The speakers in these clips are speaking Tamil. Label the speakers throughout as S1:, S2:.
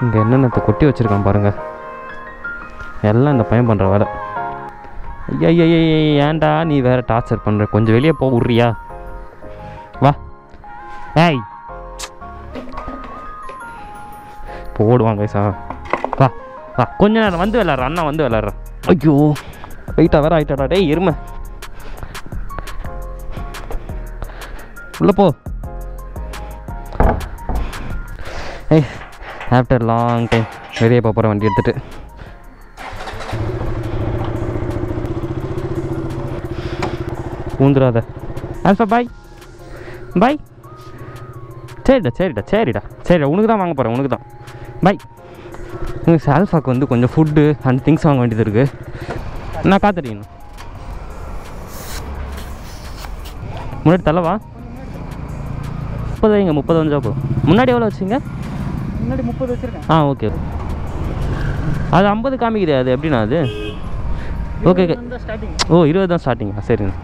S1: இங்கே என்னென்னத்தை கொட்டி வச்சுருக்கான் பாருங்கள் எல்லாம் இந்த பையன் பண்ணுற வேலை ஐயா ஏன்டா நீ வேற டார்ச்சர் பண்ணுற கொஞ்சம் வெளியே போக விட்றியா வா ஏய் போடுவாங்க சா வா வா கொஞ்ச நேரம் வந்து விளாட்ற அண்ணா வந்து விளாட்றேன் ஐயோ வெயிட்டா வேற ஆயிட்டாடா டேய் எருமை உள்ள போ ஏய் ஆஃப்டர் லாங் டைம் வெளியே போக போகிறேன் வண்டி எடுத்துகிட்டு ஊந்துடாத ஆல்ஃபா பாய் பாய் சரிடா சரிடா சரிடா சரிடா உனக்கு தான் வாங்க போகிறேன் உனக்கு தான் பாய் எனக்கு ஆல்ஃபாக்கு வந்து கொஞ்சம் ஃபுட்டு அண்ட் திங்ஸ் வாங்க வேண்டியது இருக்குது நான் காத்துறீங்க முன்னாடி தள்ளவா முப்பது வைங்க முப்பது வந்தா போதும் முன்னாடி எவ்வளோ வச்சிங்க
S2: முன்னாடி முப்பது வச்சிருக்கேன்
S1: ஆ ஓகே அது ஐம்பது காமிக்குது அது எப்படிண்ணா அது ஓகே ஓகே
S2: ஸ்டார்டிங்
S1: ஓ இருபது தான் ஸ்டார்டிங்கா சரிண்ணா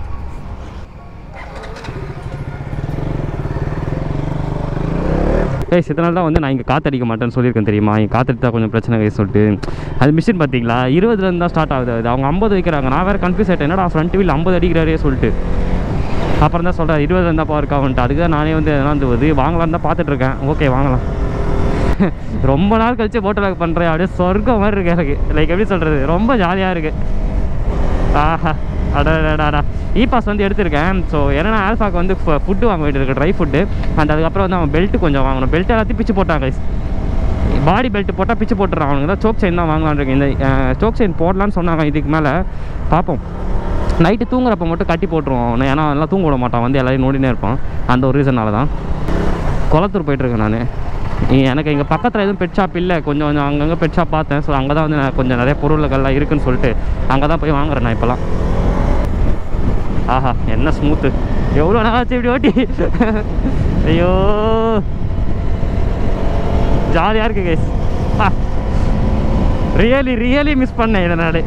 S1: ஏய் சித்த நாள் தான் வந்து நான் இங்கே காற்றடிக்க மாட்டேன்னு சொல்லியிருக்கேன் தெரியுமா இங்கே காற்றடித்தா கொஞ்சம் பிரச்சனை கைஸ் சொல்லிட்டு அது மிஷின் பார்த்தீங்களா இருபதுலேருந்து தான் ஸ்டார்ட் ஆகுது அது அவங்க ஐம்பது வைக்கிறாங்க நான் வேறு கன்ஃபியூஸ் ஆகிட்டேன் என்னடா ஃப்ரண்ட் வீல் ஐம்பது அடிக்கிறாரே சொல்லிட்டு அப்புறம் தான் சொல்கிறேன் இருபது இருந்தால் பவர் காவன்ட்டு அதுக்கு தான் நானே வந்து எதனா வந்து இது வாங்கலான்னு தான் பார்த்துட்ருக்கேன் ஓகே வாங்கலாம் ரொம்ப நாள் கழிச்சு போட்டோ பேக் பண்ணுறேன் அப்படியே சொர்க்கம் மாதிரி இருக்கு எனக்கு லைக் எப்படி சொல்கிறது ரொம்ப ஜாலியாக இருக்குது ஆஹா அடடா இ பாஸ் வந்து எடுத்திருக்கேன் ஸோ என்னன்னா ஆல்ஃபாக்கு வந்து ஃபுட்டு வாங்க வேண்டியிருக்கு ட்ரை ஃபுட்டு அண்ட் அதுக்கப்புறம் வந்து அவன் பெல்ட்டு கொஞ்சம் வாங்கணும் பெல்ட் எல்லாத்தையும் பிச்சு போட்டாங்க guys. பாடி பெல்ட் போட்டால் பிச்சு போட்டுறான் அவனுக்கு தான் சோக் செயின் தான் வாங்கலான்னு இருக்கேன் இந்த சோக் செயின் போடலான்னு சொன்னாங்க இதுக்கு மேலே பார்ப்போம் நைட்டு தூங்குறப்ப மட்டும் கட்டி போட்டுருவோம் அவனை ஏன்னா எல்லாம் தூங்க விட மாட்டான் வந்து எல்லாரையும் நோண்டினே இருப்பான் அந்த ஒரு ரீசனால தான் குளத்தூர் போயிட்டுருக்கேன் நான் எனக்கு இங்கே பக்கத்தில் எதுவும் பெட் ஷாப் இல்லை கொஞ்சம் கொஞ்சம் அங்கங்கே பெட் ஷாப் பார்த்தேன் ஸோ அங்கே தான் வந்து நான் கொஞ்சம் நிறைய பொருள்கள்லாம் இருக்குன்னு சொல்லிட்டு அங்கே தான் போய் வாங்குறேன் நான் இப்போலாம் ஆஹா என்ன ஸ்மூத்து எவ்வளோ நாள் ஆச்சு இப்படி ஓட்டி ஐயோ ஜாலியாக இருக்கு கைஸ் ரியலி ரியலி மிஸ் பண்ணேன் இதை நான்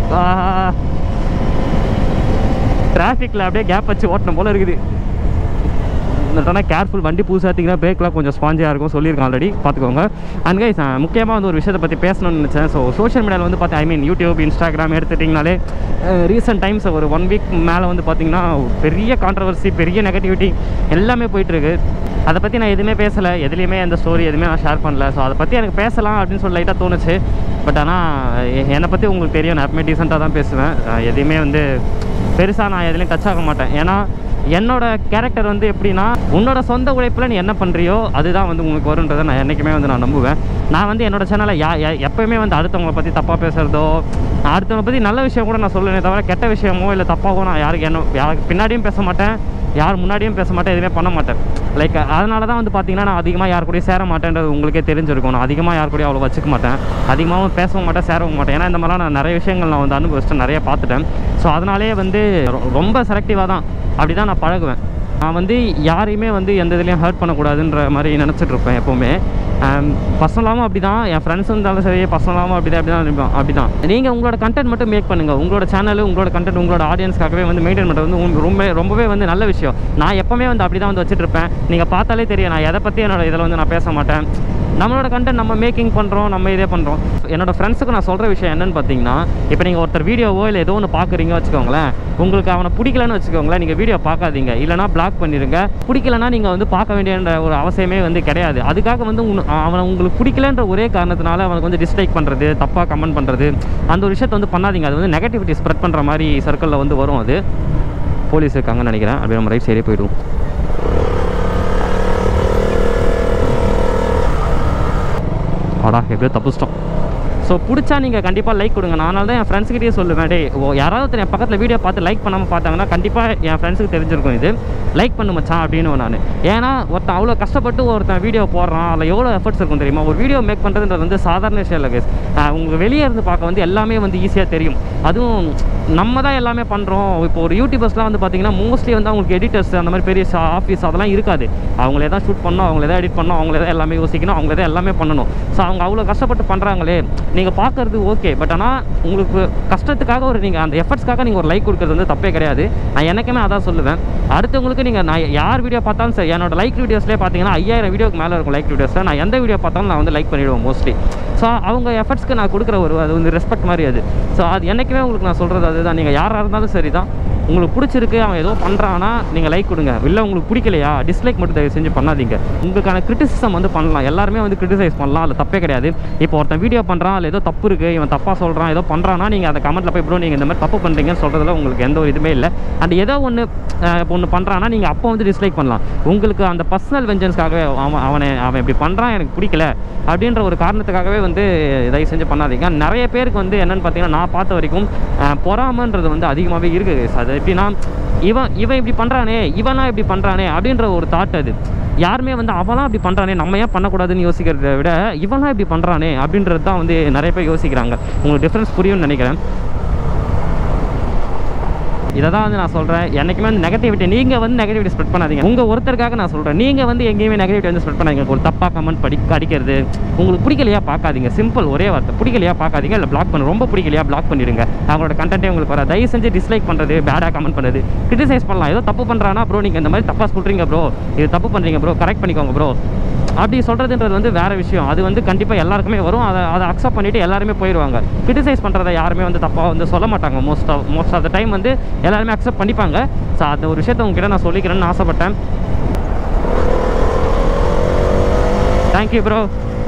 S1: டிராஃபிக்கில் அப்படியே கேப் வச்சு ஓட்டணும் போல இருக்குது ஆனால் கேர்ஃபுல் வண்டி புதுசாக பார்த்தீங்கன்னா பிரேக்லாம் கொஞ்சம் ஸ்பாஞ்சியாக இருக்கும் சொல்லியிருக்கேன் ஆல்ரெடி பார்த்துக்கோங்க அண்ட் கைஸ் முக்கியமாக வந்து ஒரு விஷயத்தை பற்றி பேசணும்னு நினச்சேன் ஸோ சோஷியல் மீடியாவில் வந்து பார்த்தா ஐ மீன் யூடியூப் இன்ஸ்டாகிராம் எடுத்துட்டிங்கனாலே ரீசெண்ட் டைம்ஸ் ஒரு ஒன் வீக் மேலே வந்து பார்த்தீங்கன்னா பெரிய கான்ட்ரவர்சி பெரிய நெகட்டிவிட்டி எல்லாமே போயிட்டுருக்கு அதை பற்றி நான் எதுவுமே பேசலை எதுலேயுமே எந்த ஸ்டோரி எதுவுமே நான் ஷேர் பண்ணல ஸோ அதை பற்றி எனக்கு பேசலாம் அப்படின்னு சொல்லி லைட்டாக தோணுச்சு பட் ஆனால் என்னை பற்றி உங்களுக்கு தெரியும் நான் எப்பவுமே டீசெண்டாக தான் பேசுவேன் அஹ் எதையுமே வந்து பெருசாக நான் எதுலேயும் டச் ஆக மாட்டேன் ஏன்னா என்னோட கேரக்டர் வந்து எப்படின்னா உன்னோட சொந்த உழைப்பில் நீ என்ன பண்ணுறியோ அதுதான் வந்து உங்களுக்கு வருன்றதை நான் என்றைக்குமே வந்து நான் நம்புவேன் நான் வந்து என்னோட சேனலை யா யா- எப்பயுமே வந்து அடுத்தவங்களை பற்றி தப்பாக பேசுகிறதோ அடுத்தவங்களை பற்றி நல்ல விஷயம் கூட நான் சொல்லுவேனே தவிர கெட்ட விஷயமோ இல்லை தப்பாகவோ நான் யாருக்கு என்ன யாருக்கு பின்னாடியும் பேச மாட்டேன் யார் முன்னாடியும் பேச மாட்டேன் எதுவுமே பண்ண மாட்டேன் லைக் அதனால தான் வந்து பார்த்தீங்கன்னா நான் அதிகமாக யார் கூடயும் சேர மாட்டேன்றது உங்களுக்கே தெரிஞ்சிருக்கும் நான் அதிகமாக யார் கூடயும் அவ்வளோ வச்சுக்க மாட்டேன் அதிகமாகவும் பேசவும் மாட்டேன் சேரவும் மாட்டேன் ஏன்னா இந்த மாதிரிலாம் நான் நிறைய விஷயங்கள் நான் வந்து அனுபவிச்சிட்டேன் நிறைய பார்த்துட்டேன் ஸோ அதனாலே வந்து ரொ- ரொம்ப செலக்டிவாக தான் அப்படி தான் நான் பழகுவேன் நான் வந்து யாரையுமே வந்து எந்த இதுலேயும் ஹர்ட் பண்ணக்கூடாதுன்ற மாதிரி நினச்சிட்டு இருப்பேன் எப்போவுமே பர்சனலாகவும் அப்படி தான் என் ஃப்ரெண்ட்ஸ் இருந்தாலும் சரி பர்சனலாகவும் அப்படி தான் அப்படி தான் இருப்பேன் அப்படி தான் நீங்கள் உங்களோட கண்டென்ட் மட்டும் மேக் பண்ணுங்கள் உங்களோட சேனல் உங்களோட கண்டென்ட் உங்களோட ஆடியன்ஸ்க்காகவே வந்து மெயின்டைன் பண்ணுறது வந்து உங்க- ரொம்ப ரொம்பவே வந்து நல்ல விஷயம் நான் எப்போவுமே வந்து அப்படி தான் வந்து வச்சுட்டு இருப்பேன் நீங்கள் பார்த்தாலே தெரியும் நான் எதை பற்றி என்னோட இதில் வந்து நான் பேச மாட்டேன் நம்மளோட கண்டென்ட் நம்ம மேக்கிங் பண்ணுறோம் நம்ம இதே பண்ணுறோம் என்னோட ஃப்ரெண்ட்ஸுக்கு நான் சொல்கிற விஷயம் என்னன்னு பார்த்தீங்கன்னா இப்போ நீங்கள் ஒருத்தர் வீடியோவோ இல்லை ஏதோ ஒன்று பார்க்குறீங்க வச்சுக்கோங்களேன் உங்களுக்கு அவனை பிடிக்கலன்னு வச்சுக்கோங்களேன் நீங்கள் வீடியோ பார்க்காதீங்க இல்லைனா பிளாக் பண்ணிடுங்க பிடிக்கலனா நீங்கள் வந்து பார்க்க வேண்டியன்ற ஒரு அவசியமே வந்து கிடையாது அதுக்காக வந்து உன்னு- அவனை உங்களுக்கு பிடிக்கலன்ற ஒரே காரணத்தினால அவனுக்கு வந்து டிஸ்லைக் பண்ணுறது தப்பாக கமெண்ட் பண்ணுறது அந்த ஒரு விஷயத்தை வந்து பண்ணாதீங்க அது வந்து நெகட்டிவிட்டி ஸ்ப்ரெட் பண்ணுற மாதிரி சர்க்கிளில் வந்து வரும் அது போலீஸ் இருக்காங்கன்னு நினைக்கிறேன் அப்படியே நம்ம ரைட் சைடே போயிடுவோம் ஆடா எப்படியோ தப்பிச்சிட்டோம் ஸோ பிடிச்சா நீங்கள் கண்டிப்பாக லைக் கொடுங்க நானால தான் என் ஃப்ரெண்ட்ஸ்கிட்டயே சொல்லுவேன் டே ஓ யாராவது ஒருத்தர் என் பக்கத்தில் வீடியோ பார்த்து லைக் பண்ணாமல் பார்த்தாங்கன்னா கண்டிப்பாக என் ஃப்ரெண்ட்ஸுக்கு தெரிஞ்சிருக்கும் இது லைக் பண்ணு மச்சான் அப்படின்னு நான் ஏன்னா ஒருத்தன் அவ்வளோ கஷ்டப்பட்டு ஒருத்தன் வீடியோ போடுறான் அதில் எவ்வளோ எஃபர்ட்ஸ் இருக்கும் தெரியுமா ஒரு வீடியோ மேக் பண்ணுறதுன்றது வந்து சாதாரண விஷயம் இல்லை கேஸ் உங்களுக்கு வெளியே இருந்து பார்க்க வந்து எல்லாமே வந்து ஈஸியாக தெரியும் அதுவும் நம்ம தான் எல்லாமே பண்ணுறோம் இப்போ ஒரு யூடியூபர்ஸ்லாம் வந்து பார்த்தீங்கன்னா மோஸ்ட்லி வந்து அவங்களுக்கு எடிட்டர்ஸ் அந்த மாதிரி பெரிய ஆஃபீஸ் அதெல்லாம் இருக்காது அவங்களே தான் ஷூட் பண்ணணும் அவங்களே தான் எடிட் பண்ணணும் அவங்களே தான் எல்லாமே யோசிக்கணும் அவங்களே தான் எல்லாமே பண்ணணும் ஸோ அவங்க அவ்வளோ கஷ்டப்பட்டு பண்ணுறாங்களே நீங்கள் பார்க்குறது ஓகே பட் ஆனால் உங்களுக்கு கஷ்டத்துக்காக ஒரு நீங்கள் அந்த எஃபர்ட்ஸ்க்காக நீங்கள் ஒரு லைக் கொடுக்குறது வந்து தப்பே கிடையாது நான் எனக்குமே அதான் சொல்லுவேன் அடுத்தவங்களுக்கு நீங்கள் நான் யார் வீடியோ பார்த்தாலும் சரி என்னோட லைக் வீடியோஸ்லேயே பார்த்தீங்கன்னா ஐயாயிரம் வீடியோக்கு மேலே இருக்கும் லைக் வீடியோஸில் நான் எந்த வீடியோ பார்த்தாலும் நான் வந்து லைக் பண்ணிவிடுவேன் மோஸ்ட்லி ஸோ அவங்க எஃபர்ட்ஸ்க்கு நான் கொடுக்குற ஒரு அது வந்து ரெஸ்பெக்ட் மாதிரி அது ஸோ அது என்றைக்குமே உங்களுக்கு நான் சொல்கிறது அதுதான் நீங்கள் யாராக இருந்தாலும் சரி தான் உங்களுக்கு பிடிச்சிருக்கு அவன் ஏதோ பண்ணுறான்னா நீங்கள் லைக் கொடுங்க இல்லை உங்களுக்கு பிடிக்கலையா டிஸ்லைக் மட்டும் தயவு செஞ்சு பண்ணாதீங்க உங்களுக்கான கிரிட்டிசிசம் வந்து பண்ணலாம் எல்லாருமே வந்து கிரிட்டிசைஸ் பண்ணலாம் அதில் தப்பே கிடையாது இப்போ ஒருத்தன் வீடியோ பண்ணுறான் அதில் ஏதோ தப்பு இருக்குது இவன் தப்பாக சொல்கிறான் ஏதோ பண்ணுறான்னா நீங்கள் அந்த கமெண்ட்டில் போய் ப்ரோ நீங்கள் இந்த மாதிரி தப்பு பண்ணுறீங்கன்னு சொல்கிறதுல உங்களுக்கு எந்த ஒரு இதுவுமே இல்லை அண்ட் ஏதோ ஒன்று ஒன்று பண்ணுறான்னா நீங்கள் அப்போ வந்து டிஸ்லைக் பண்ணலாம் உங்களுக்கு அந்த பர்சனல் வெஞ்சன்ஸ்க்காகவே அவன் அவனை அவன் இப்படி பண்ணுறான் எனக்கு பிடிக்கல அப்படின்ற ஒரு காரணத்துக்காகவே வந்து தயவு செஞ்சு பண்ணாதீங்க நிறைய பேருக்கு வந்து என்னென்னு பார்த்தீங்கன்னா நான் பார்த்த வரைக்கும் அஹ், பொறாமைன்றது வந்து அதிகமாகவே இருக்குது அது எப்படின்னா இவன் இவன் இப்படி பண்ணுறானே இவனா இப்படி பண்ணுறானே அப்படின்ற ஒரு தாட் அது யாருமே வந்து அவன்லாம் இப்படி பண்ணுறானே நம்ம ஏன் பண்ணக்கூடாதுன்னு யோசிக்கிறத விட இவன்லாம் இப்படி பண்ணுறானே அப்படின்றது தான் வந்து நிறைய பேர் யோசிக்கிறாங்க உங்களுக்கு டிஃப்ரென்ஸ் புரியும்னு நினைக்கிறேன் இதை தான் வந்து நான் சொல்கிறேன் என்றைக்குமே வந்து நெகட்டிவிட்டி நீங்கள் வந்து நெகட்டிவிட்டி ஸ்ப்ரெட் பண்ணாதீங்க உங்கள் ஒருத்தருக்காக நான் சொல்கிறேன் நீங்கள் வந்து எங்கேயுமே நெகட்டிவிட்டி வந்து ஸ்ப்ரெட் பண்ணாதீங்க ஒரு தப்பாக கமெண்ட் படி அடிக்கிறது உங்களுக்கு பிடிக்கலையா பார்க்காதீங்க சிம்பிள் ஒரே வார்த்தை பிடிக்கலையா பார்க்காதீங்க இல்லை பிளாக் பண்ண ரொம்ப பிடிக்கலையா பிளாக் பண்ணிடுங்க அவங்களோட கண்டென்ட்டே உங்களுக்கு வர தயவு செஞ்சு டிஸ்லைக் பண்ணுறது பேடாக கமெண்ட் பண்ணுறது கிரிட்டிசைஸ் பண்ணலாம் ஏதோ தப்பு பண்ணுறானா ப்ரோ நீங்கள் இந்த மாதிரி தப்பாக சொல்கிறீங்க ப்ரோ இது தப்பு பண்ணுறீங்க ப்ரோ கரெக்ட் பண்ணிக்கோங்க ப்ரோ அப்படி சொல்கிறதுன்றது வந்து வேறு விஷயம் அது வந்து கண்டிப்பாக எல்லாருக்குமே வரும் அதை அதை அக்செப்ட் பண்ணிவிட்டு எல்லாருமே போயிடுவாங்க கிரிட்டிசைஸ் பண்ணுறதை யாருமே வந்து தப்பாக வந்து சொல்ல மாட்டாங்க most of most of the time வந்து எல்லாருமே அக்செப்ட் பண்ணிப்பாங்க ஸோ அந்த ஒரு விஷயத்தை உங்ககிட்ட நான் சொல்லிக்கிறேன்னு ஆசைப்பட்டேன் தேங்க்யூ ப்ரோ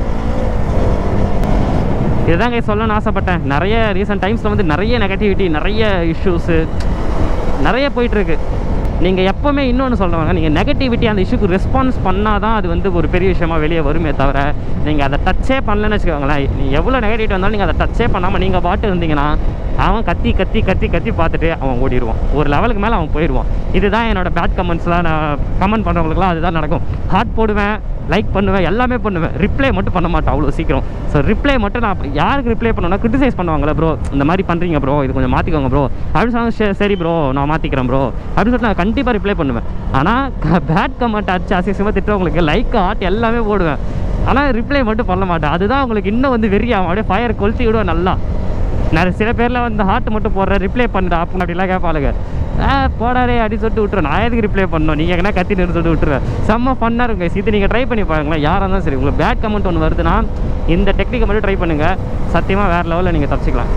S1: இதுதாங்க சொல்லணும்னு ஆசைப்பட்டேன் நிறைய ரீசெண்ட் டைம்ஸில் வந்து நிறைய நெகட்டிவிட்டி நிறைய இஷ்யூஸு நிறைய போயிட்டுருக்கு நீங்கள் எப்போவுமே இன்னொன்று சொல்கிறவங்க நீங்கள் நெகட்டிவிட்டி அந்த இஷ்யூக்கு ரெஸ்பான்ஸ் பண்ணால் தான் அது வந்து ஒரு பெரிய விஷயமா வெளியே வருமே தவிர நீங்கள் அதை டச்சே பண்ணலன்னு வச்சுக்கோங்களேன் நீ எவ்வளோ நெகட்டிவிட்டி வந்தாலும் நீங்கள் அதை டச்சே பண்ணாமல் நீங்கள் பாட்டு இருந்தீங்கன்னா அவன் கத்தி கத்தி கத்தி கத்தி பார்த்துட்டு அவன் ஓடிடுவான் ஒரு லெவலுக்கு மேலே அவன் போயிடுவான் இதுதான் என்னோட பேட் கமெண்ட்ஸ்லாம் நான் கமெண்ட் பண்ணுறவங்களுக்குலாம் அதுதான் நடக்கும் ஹார்ட் போடுவேன் லைக் பண்ணுவேன் எல்லாமே பண்ணுவேன் ரிப்ளை மட்டும் பண்ண மாட்டேன் அவ்வளோ சீக்கிரம் ஸோ ரிப்ளை மட்டும் நான் யாருக்கு ரிப்ளை பண்ணுவேன்னா கிரிட்டிசைஸ் பண்ணுவாங்களே ப்ரோ இந்த மாதிரி பண்ணுறீங்க ப்ரோ இது கொஞ்சம் மாற்றிக்கோங்க ப்ரோ அப்படின்னு சொன்னாங்க "சரி, சரி ப்ரோ நான் மாற்றிக்கிறேன் ப்ரோ அப்படின்னு சொல்லிட்டு நான் கண்டிப்பாக ரிப்ளை பண்ணுவேன் ஆனால் பேட் கமெண்ட் அடிச்சு அசிசமாக திட்டுறவங்களுக்கு லைக் ஹார்ட் எல்லாமே போடுவேன் ஆனால் ரிப்ளை மட்டும் பண்ண மாட்டேன் அதுதான் உங்களுக்கு இன்னும் வந்து வெறியாகும் அப்படியே ஃபயர் கொளுத்தி விடுவேன் நல்லா நிறைய சில பேரில் வந்து ஹார்ட் மட்டும் போடுற ரிப்ளை பண்ணுடா அப்படின்னு அப்படிலாம் கேட்பாளுங்க ஆ போடாரே அப்படின்னு சொல்லிட்டு விட்டுருவேன் நான் எதுக்கு ரிப்ளை பண்ணணும் நீங்கள் என்ன கத்திட்டு சொல்லிட்டு விட்டுருவேன் செம்ம ஃபன்னாக இருக்கும் guys. இது நீங்கள் ட்ரை பண்ணி பாருங்களேன் யாராக இருந்தாலும் சரி உங்களுக்கு பேட் கமெண்ட் ஒன்று வருதுன்னா இந்த டெக்னிக்கை மட்டும் ட்ரை பண்ணுங்கள் சத்தியமாக வேறு லெவலில் நீங்கள் தப்பிச்சிக்கலாம்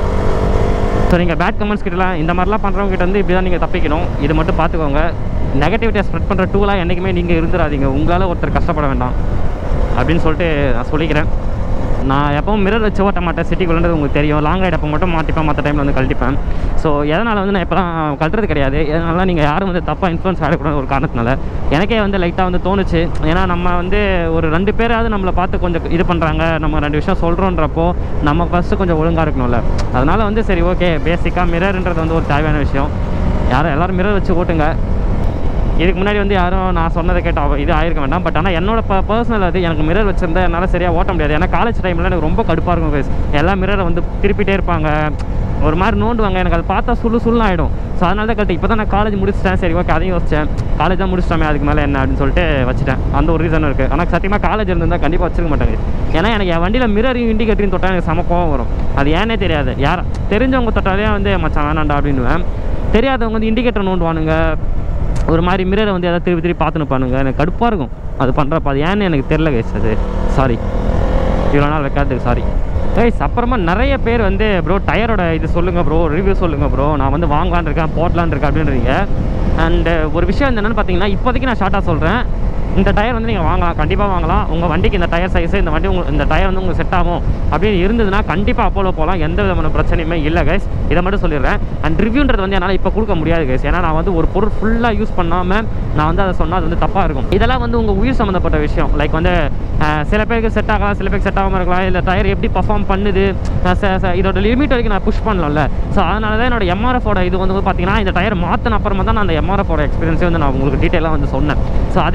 S1: ஸோ நீங்கள் பேட் கமெண்ட்ஸ் கிட்டலாம் இந்த மாதிரிலாம் பண்ணுறவங்க கிட்ட வந்து இப்படி தான் நீங்கள் தப்பிக்கணும் இது மட்டும் பார்த்துக்கோங்க நெகட்டிவிட்டியை ஸ்ப்ரெட் பண்ணுற டூலாக என்றைக்குமே நீங்கள் இருந்துடாதீங்க உங்களால் ஒருத்தர் கஷ்டப்பட வேண்டாம் அப்படின்னு சொல்லிட்டு நான் சொல்லிக்கிறேன் நான் எப்பவும் மிரர் வச்சு ஓட்ட மாட்டேன் சிட்டிக்குள்ளன்றது உங்களுக்கு தெரியும் லாங் ரைட் அப்போ மட்டும் மாட்டிப்பேன் மற்ற டைமில் வந்து கழட்டிப்பேன் ஸோ எதனால் வந்து நான் இப்போலாம் கழட்டுறது கிடையாது எதனால நீங்கள் யாரும் வந்து தப்பாக இன்ஃப்ளூன்ஸ் ஆகக்கூடாது ஒரு காரணத்தினால எனக்கே வந்து லைட்டாக வந்து தோணுச்சு ஏன்னா நம்ம வந்து ஒரு ரெண்டு பேராவது நம்மளை பார்த்து கொஞ்சம் இது பண்ணுறாங்க நம்ம ரெண்டு விஷயம் சொல்கிறோன்றப்போ நம்ம ஃபஸ்ட்டு கொஞ்சம் ஒழுங்காக இருக்கணும்ல அதனால் வந்து சரி ஓகே பேசிக்காக மிரர்ன்றது வந்து ஒரு தேவையான விஷயம் யாரும் எல்லோரும் மிரர் வச்சு ஓட்டுங்க இதுக்கு முன்னாடி வந்து யாரும் நான் சொன்னதை கேட்டு அவ- இது ஆயிருக்க வேண்டாம் பட் ஆனால் என்னோட ப பர்சனல் அது எனக்கு மிரர் வச்சிருந்தா என்னால் சரியாக ஓட்ட முடியாது ஏன்னா காலேஜ் டைமில் எனக்கு ரொம்ப கடுப்பாக இருக்கும் guys. எல்லா மிரரை வந்து திருப்பிட்டே இருப்பாங்க ஒரு மாதிரி நோண்டுவாங்க எனக்கு அதை பார்த்தா சுள்ளு சுள்ளுன்னு ஆகிடும் ஸோ அதனால தான் கரெக்ட் இப்போ தான் நான் காலேஜ் முடிச்சிட்டேன் சரி ஓகே அதையும் யோசிச்சேன் காலேஜ் தான் முடிச்சிட்டோமே அதுக்கு மேலே என்ன அப்படின்னு சொல்லிட்டு வச்சுட்டேன் அந்த ஒரு ரீசன் இருக்குது ஆனால் சத்தியமாக காலேஜ் இருந்திருந்தால் கண்டிப்பாக வச்சிருக்க மாட்டாங்க ஏன்னா எனக்கு என் வண்டியில் மிரரையும் இண்டிகேட்டரையும் தொட்டால் எனக்கு செம கோவம் வரும் அது ஏன்னே தெரியாது யார் தெரிஞ்சவங்க தொட்டாலே வந்து மச்சான் வேணாண்டா அப்படின்னுவேன் தெரியாதவங்க வந்து இண்டிகேட்டர் நோண்டுவானுங்க ஒரு மாதிரி மிரரை வந்து எதாவது திருப்பி திருப்பி பார்த்துன்னு பானுங்க எனக்கு கடுப்பாக இருக்கும் அது பண்ணுறப்ப அது ஏன்னு எனக்கு தெரில கைஸ் அது சாரி இவ்வளோ நாள் வைக்காததுக்கு சாரி கைஸ் அப்புறமா நிறைய பேர் வந்து ப்ரோ டயரோட இது சொல்லுங்கள் ப்ரோ ரிவ்யூ சொல்லுங்கள் ப்ரோ நான் வந்து வாங்கலான்னு இருக்கேன் போடலான்னு இருக்கேன் அப்படின்றீங்க அண்டு ஒரு விஷயம் வந்து என்னென்னு பார்த்தீங்கன்னா இப்போதைக்கு நான் ஷார்ட்டாக சொல்கிறேன் இந்த டயர் வந்து நீங்கள் வாங்கலாம் கண்டிப்பாக வாங்கலாம் உங்கள் வண்டிக்கு இந்த டயர் சைஸு இந்த வண்டி உங்க இந்த டயர் வந்து உங்களுக்கு செட் ஆகும் அப்படின்னு இருந்ததுன்னா கண்டிப்பாக அப்போலோ போகலாம் எந்த விதமான பிரச்சனையுமே இல்லை கைஸ் இதை மட்டும் சொல்லிடுறேன் அண்ட் ரிவ்யூன்றது வந்து என்னால் இப்போ கொடுக்க முடியாது கைஸ் ஏன்னா நான் வந்து ஒரு பொருள் ஃபுல்லாக யூஸ் பண்ணாமல் நான் வந்து அதை சொன்னால் அது வந்து தப்பாக இருக்கும் இதெல்லாம் வந்து உங்கள் உயிர் சம்மந்தப்பட்ட விஷயம் லைக் வந்து அஹ், சில பேருக்கு செட் ஆகலாம் சில பேருக்கு செட் ஆகாமல் இருக்கலாம் இல்லை டயர் எப்படி பர்ஃபார்ம் பண்ணுது அஹ், ச- ச- இதோட லிமிட் வரைக்கும் நான் புஷ் பண்ணலாம்ல ஸோ அதனால தான் என்னோட எம்ஆர்எஃபோட இது வந்து பார்த்தீங்கன்னா இந்த டயர் மாற்றின அப்புறமா தான் நான் அந்த எம்ஆர்எஃபோட எக்ஸ்பீரியன்ஸே வந்து நான் உங்களுக்கு டீட்டெயிலாக வந்து சொன்னேன் ஸோ அதே மாதிரி தான் இந்த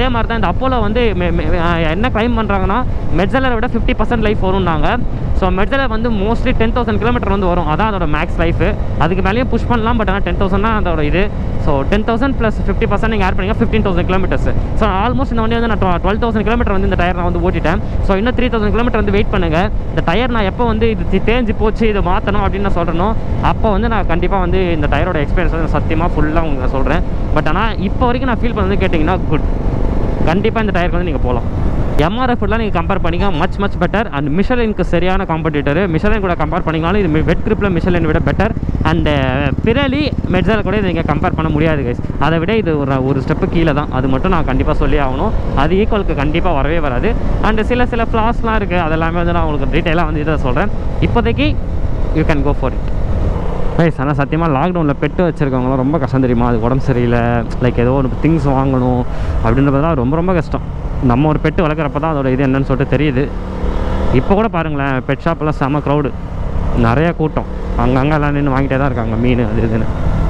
S1: அப்போலோ வந்து மெ- மெ- அஹ் என்ன கிளைம் பண்ணுறாங்கன்னா மெட்ஸலரை விட ஃபிஃப்டி பர்சன்ட் லைஃப் வரும்னாங்க ஸோ மெட்ஸலர் வந்து மோஸ்ட்லி டென் தௌசண்ட் கிலோமீட்டர் வந்து வரும் அதான் அதோட மேக்ஸ் லைஃபு அதுக்கு மேலேயும் புஷ் பண்ணலாம் பட் ஆனால் டென் தௌசண்ட் தான் அதோட இது so ten thousand plus fifty percent நீங்கள் ஆட் பண்ணிங்க fifteen thousand kilometres so almost இந்த வண்டி வந்து நான் டுவெல் தௌசண்ட் கிலோமீட்டர் வந்து இந்த டயர் நான் வந்து ஓட்டிட்டேன் ஸோ இன்னும் த்ரீ தௌசண்ட் கிலோமீட்டர் வந்து வெயிட் பண்ணுங்கள் இந்த டயர் நான் எப்போ வந்து இது தி- தேஞ்சு போச்சு இது மாற்றணும் அப்படின்னு நான் சொல்கிறேனோ அப்போ வந்து நான் கண்டிப்பாக வந்து இந்த டயரோட எக்ஸ்பீரியன்ஸ் வந்து சத்தியமாக ஃபுல்லாக உங்களுக்கு நான் சொல்கிறேன் பட் ஆனால் இப்போ வரைக்கும் நான் ஃபீல் பண்ணது கேட்டிங்கன்னா குட் கண்டிப்பாக இந்த டயருக்கு வந்து நீங்கள் போகலாம் எம்ஆர்எஃப்லாம் நீங்கள் கம்பேர் பண்ணிக்க மச் மச் பெட்டர் அண்ட் மிஷலினுக்கு சரியான காம்படிட்டர் மிஷலின் கூட கம்பேர் பண்ணிங்கனாலும் இது வெட் கிரிப்பில் மிஷலின் விட பெட்டர் அண்ட் பிறலி மெட்ஸால் கூட இதை நீங்கள் கம்பேர் பண்ண முடியாது கைஸ் அதை விட இது ஒரு ஒரு ஸ்டெப்பு கீழே தான் அது மட்டும் நான் கண்டிப்பாக சொல்லி ஆகணும் அது ஈக்குவலுக்கு கண்டிப்பாக வரவே வராது அண்ட் சில சில ஃப்ளாஸ்லாம் இருக்குது அதெல்லாமே வந்து நான் உங்களுக்கு டீட்டெயிலாக வந்து இதை சொல்கிறேன் இப்போதைக்கு you can go for it guys ஆனால் சத்தியமாக லாக்டவுனில் பெட்டு வச்சுருக்கவங்களாம் ரொம்ப கஷ்டம் தெரியுமா அது உடம்பு சரியில்லை லைக் ஏதோ ஒரு திங்ஸ் வாங்கணும் அப்படின்றதுலாம் ரொம்ப ரொம்ப கஷ்டம் நம்ம ஒரு பெட்டு வளர்க்குறப்ப தான் அதோட இது என்னன்னு சொல்லிட்டு தெரியுது இப்போ கூட பாருங்களேன் பெட் ஷாப்பெல்லாம் செம க்ரௌடு நிறைய கூட்டம் அங்கங்கே எல்லாம் நின்று வாங்கிட்டே தான் இருக்காங்க மீன் அது இதுன்னு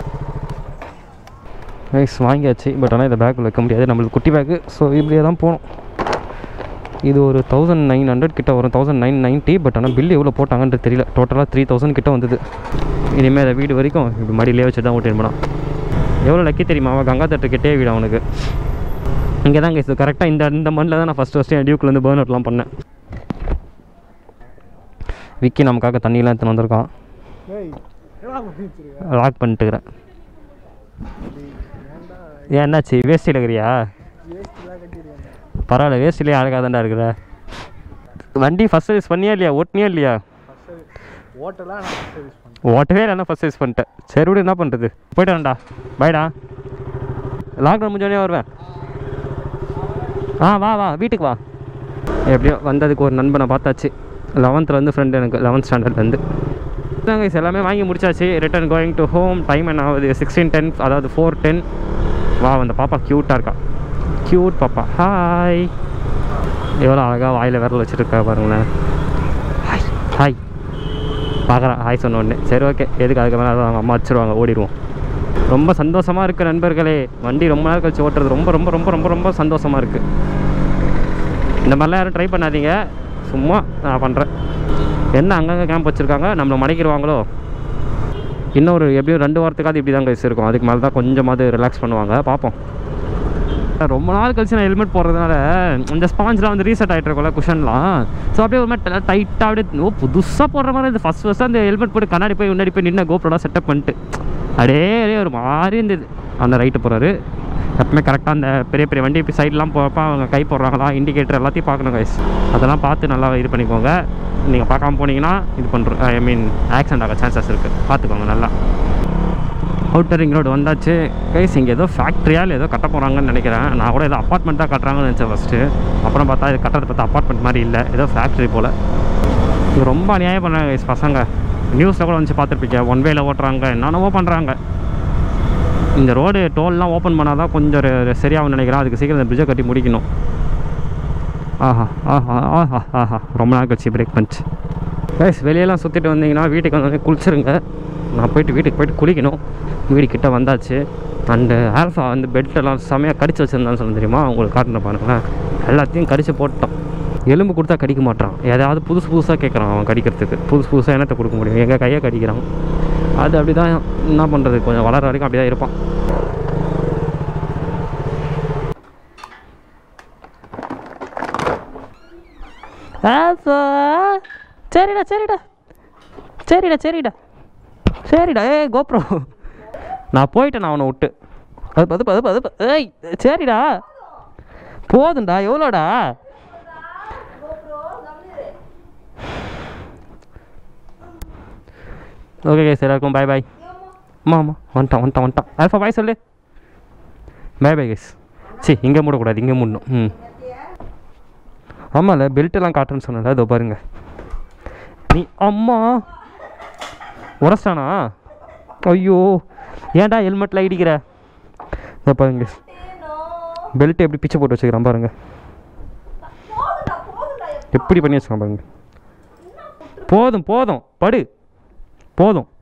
S1: கைஸ் வாங்கியாச்சு பட் ஆனால் இதை பேக்கில் வைக்க முடியாது நம்மளுக்கு குட்டி பேக்கு ஸோ இப்படியே தான் போகணும் இது ஒரு தௌசண்ட் நைன் ஹண்ட்ரட் கிட்ட வரும் தௌசண்ட் நைன் நைன்ட்டி பட் ஆனால் பில் எவ்வளோ போட்டாங்கன்றது தெரியல டோட்டலாக த்ரீ தௌசண்ட் கிட்ட வந்தது இனிமேல் அதை வீடு வரைக்கும் இப்படி மடியிலே வச்சு தான் ஓட்டின்னு போனான் எவ்வளோ லக்கி தெரியுமா அவன் கங்கா தட்டு கிட்டே வீடு அவனுக்கு இங்கே தான் கேஸ் கரெக்டாக இந்த இந்த மண்ணில் தான் நான் ஃபஸ்ட்டு ஃபஸ்ட்டு என் டியூக்லேருந்து பேர்ன் அவுட்லாம் பண்ணேன் விக்கி நமக்காக தண்ணியெலாம் எடுத்துன்னு வந்திருக்கான்
S2: ஏய் என்னடா பண்ணி வச்சிருக்க
S1: லாக் பண்ணிட்டுக்கிறேன் ஏன் என்னாச்சு வேஸ்டியில் இருக்கிறியா
S2: வேஸ்ட்லாம் கட்டிடுவேன்
S1: பரவாயில்ல வேஸ்ட்லேயே அழகாக தான்டா இருக்கிற வண்டி ஃபஸ்ட் சர்வீஸ் பண்ணியா இல்லையா ஓட்டினியா இல்லையா
S2: ஃபஸ்ட்டு ஓட்டெல்லாம் நான் சர்வீஸ் பண்ணேன்
S1: ஓட்டவே இல்லைன்னா ஃபஸ்ட் சர்வீஸ் பண்ணிட்டேன் சரி விடு என்ன பண்ணுறது போயிட்டு வரேன்டா பாய்டா லாக்டவுன் முடிஞ்சோடனே வருவேன் ஆ வா வா வீட்டுக்கு வா எப்படியோ வந்ததுக்கு ஒரு நண்பனை பார்த்தாச்சு லெவன்த்துலேருந்து ஃப்ரெண்டு எனக்கு லெவன்த் ஸ்டாண்டர்ட்லேருந்து கைஸ் எல்லாமே வாங்கி முடிச்சாச்சு return going to home time என்ன ஆகுது சிக்ஸ்டீன் டென் அதாவது ஃபோர் டென் வா அந்த பாப்பா க்யூட்டாக இருக்கா க்யூட் பாப்பா ஹாய் எவ்வளோ அழகாக வாயில் விரல் வச்சுருக்கா பாருங்களேன் ஹாய் ஹாய் பார்க்குறேன் ஹாய் சொன்ன உடனே சரி ஓகே எதுக்கு அதுக்கு மேலே அவங்க அம்மா வச்சுருவாங்க ஓடிடுவோம் ரொம்ப சந்தோஷமாக இருக்குது நண்பர்களே வண்டி ரொம்ப நாள் கழிச்சு ஓட்டுறது ரொம்ப ரொம்ப ரொம்ப ரொம்ப ரொம்ப சந்தோஷமாக இருக்குது இந்த மாதிரிலாம் யாரும் ட்ரை பண்ணாதீங்க சும்மா நான் பண்ணுறேன் என்ன அங்கங்கே கேம்ப் வச்சுருக்காங்க நம்மளை மடக்கிடுவாங்களோ இன்னொரு எப்படியும் ரெண்டு வாரத்துக்காவது இப்படி தான் கைஸ் இருக்கும் அதுக்கு மேலே தான் கொஞ்சமாவது ரிலாக்ஸ் பண்ணுவாங்க பார்ப்போம் ரொம்ப நாள் கழிச்சு நான் ஹெல்மெட் போடுறதுனால இந்த ஸ்பாஞ்ச்லாம் வந்து ரீசெட் ஆகிட்டு இருக்கோம்ல குஷன்லாம் ஸோ அப்படியே ஒரு மாதிரி டைட்டாக அப்படியே ஓ புதுசாக போடுற மாதிரி இது ஃபஸ்ட் ஃபஸ்ட்டு அந்த ஹெல்மெட் போட்டு கண்ணாடி போய் முன்னாடி போய் நின்று கோப்ரோலாம் செட்டப் பண்ணிட்டு அப்படியே அப்படியே ஒரு மாதிரி இருந்தது அந்த ரைட்டு போகிறாரு எப்பவுமே கரெக்டாக அந்த பெரிய பெரிய வண்டி இப்போ சைட்லாம் போகிறப்ப அவங்க கை போடுறாங்களா இண்டிகேட்டர் எல்லாத்தையும் பார்க்கணும் கைஸ் அதெல்லாம் பார்த்து நல்லா இது பண்ணிக்கோங்க நீங்கள் பார்க்காம போனீங்கன்னா இது பண்ணுறோம் ஐ மீன் ஆக்சிடென்ட் ஆக சான்சஸ் இருக்குது பார்த்துக்கோங்க நல்லா அவுட்டர் ரிங் ரோடு வந்தாச்சு கைஸ் இங்கே ஏதோ ஃபேக்ட்ரியால் ஏதோ கட்ட போகிறாங்கன்னு நினைக்கிறேன் நான் கூட ஏதோ அப்பார்ட்மெண்ட் தான் கட்டுறாங்கன்னு நினச்சேன் ஃபஸ்ட்டு அப்புறம் பார்த்தா இது கட்டுறது பார்த்தா அப்பார்ட்மெண்ட் மாதிரி இல்லை ஏதோ ஃபேக்ட்ரி போல் இது ரொம்ப அநியாயம் பண்ணாங்க கைஸ் பசங்க நியூஸில் கூட வந்து பார்த்துருப்பீங்க ஒன் வேல ஓட்டுறாங்க என்னென்னவோ பண்ணுறாங்க இந்த ரோடு டோல்லாம் ஓப்பன் பண்ணால் தான் கொஞ்சம் ரெ- சரியாகும்னு நினைக்கிறேன் அதுக்கு சீக்கிரம் இந்த பிரிட்ஜை கட்டி முடிக்கணும் ஆஹா ஆஹா ஆஹா ஆஹா ரொம்ப நாள் கழிச்சு பிரேக் பண்ணிச்சு கைஸ் வெளியெல்லாம் சுற்றிட்டு வந்தீங்கன்னா வீட்டுக்கு வந்து குளிச்சிருங்க நான் போயிட்டு வீட்டுக்கு போயிட்டு குளிக்கணும் வீடு கிட்ட வந்தாச்சு அண்டு ஆல்ஃபா வந்து பெட்டெல்லாம் செமையாக கடிச்சு வச்சுருந்தான்னு சொல்ல தெரியுமா உங்களுக்கு காட்டுன பாருங்களேன் எல்லாத்தையும் கடிச்சு போட்டோம் எலும்பு கொடுத்தா கடிக்க மாட்டான் ஏதாவது புதுசு புதுசாக கேட்குறான் அவன் கடிக்கிறதுக்கு புதுசு புதுசாக என்னத்தை கொடுக்க முடியும் எங்கள் கையை கடிக்கிறான் அது அப்படி தான் என்ன பண்ணுறது கொஞ்சம் வளர வரைக்கும் அப்படி தான் இருப்பான் ஆல்ஃபா சரிடா சரிடா சரிடா சரிடா சரிடா ஏய் கோப்ரோ நான் போயிட்டேன் நான் அவனை விட்டு அது அது அது அது ஏய் சரிடா போதும்டா எவ்வளோடா ஓகே கேஸ் எல்லாருக்கும் பாய் பாய் அம்மா அம்மா வந்துட்டான் வந்துட்டான் வந்துட்டான் ஆல்ஃபா பாய் சொல்லு பாய் பாய் கேஸ் சி இங்கே மூடக்கூடாது இங்கே மூடணும் ம் ஆமாம்ல பெல்ட்டெல்லாம் காட்டுன்னு சொன்னல இதோ பாருங்க நீ அம்மா உரஸ்டானா ஐயோ ஏன்டா ஹெல்மெட்டில் இடிக்கிற இதோ பாருங்க பெல்ட் எப்படி பிச்சை போட்டு வச்சுக்கிறான் பாருங்க எப்படி பண்ணி வச்சுக்கான் பாருங்க போதும் போதும் படு போதும்